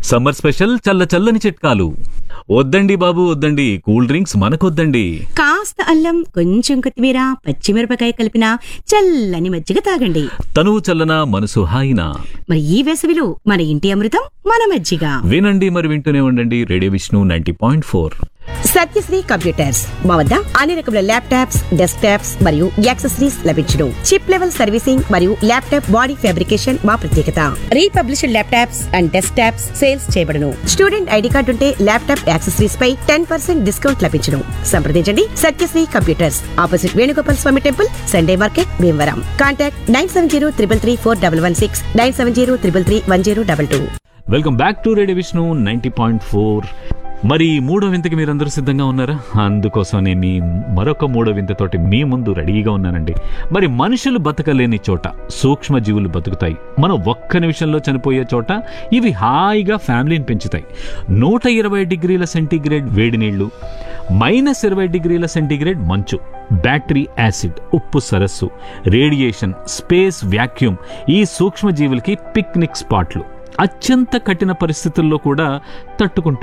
summer special చల్ల చల్లని చిట్కాలు వద్దండి బాబు వద్దండి కూల్ డ్రింక్స్ మనకొద్దండి కాస్త అల్లం కొంచెం కొత్తిమీర పచ్చిమిరపకాయ కలిపిన చల్లని మజ్జిగ తాగండి తనువు చల్లన మనసు హాయిన మరి ఈ వేసవిలో మన ఇంటి అమృతం మన మజ్జిగ వినండి మరి వింటూనే ఉండండి radio Vishnu ninety point four Satyasri computers మా వద్ద అన్ని రకముల ల్యాప్టాప్స్ డెస్క్ టాప్స్ మరియు యాక్సెసరీస్ లభించును చిప్ లెవెల్ సర్వీసింగ్ మరియు ల్యాప్టాప్ బాడీ ఫ్యాబ్రికేషన్ మా ప్రత్యేకత refurbished laptops and desktops sales చేయబడును స్టూడెంట్ ఐడి కార్డు ఉంటే ల్యాప్టాప్ యాక్సెసరీస్ పై టెన్ పర్సెంట్ డిస్కౌంట్ లభించును సంప్రదించండి Satyasri computers opposite Venugopal Swamy temple Sunday market Bhimavaram contact nine seven zero triple three four double one six nine seven zero triple three one zero double two welcome back to radio Vishnu ninety point four మరి మూడో వింతకి మీరందరూ సిద్ధంగా ఉన్నారా అందుకోసమే మీ మరొక మూడో వింతతోటి మీ ముందు రెడీగా ఉన్నానండి మరి మనుషులు బతకలేని చోట సూక్ష్మ జీవులు బతుకుతాయి మనం ఒక్క నిమిషంలో చనిపోయే చోట ఇవి హాయిగా ఫ్యామిలీని పెంచుతాయి నూట ఇరవై డిగ్రీల సెంటీగ్రేడ్ వేడి నీళ్లు మైనస్ ఇరవై డిగ్రీల సెంటీగ్రేడ్ మంచు బ్యాటరీ యాసిడ్ ఉప్పు సరస్సు రేడియేషన్ స్పేస్ వ్యాక్యూమ్ ఈ సూక్ష్మజీవులకి పిక్నిక్ స్పాట్లు అత్యంత కఠిన పరిస్థితుల్లో కూడా తట్టుకుంటూ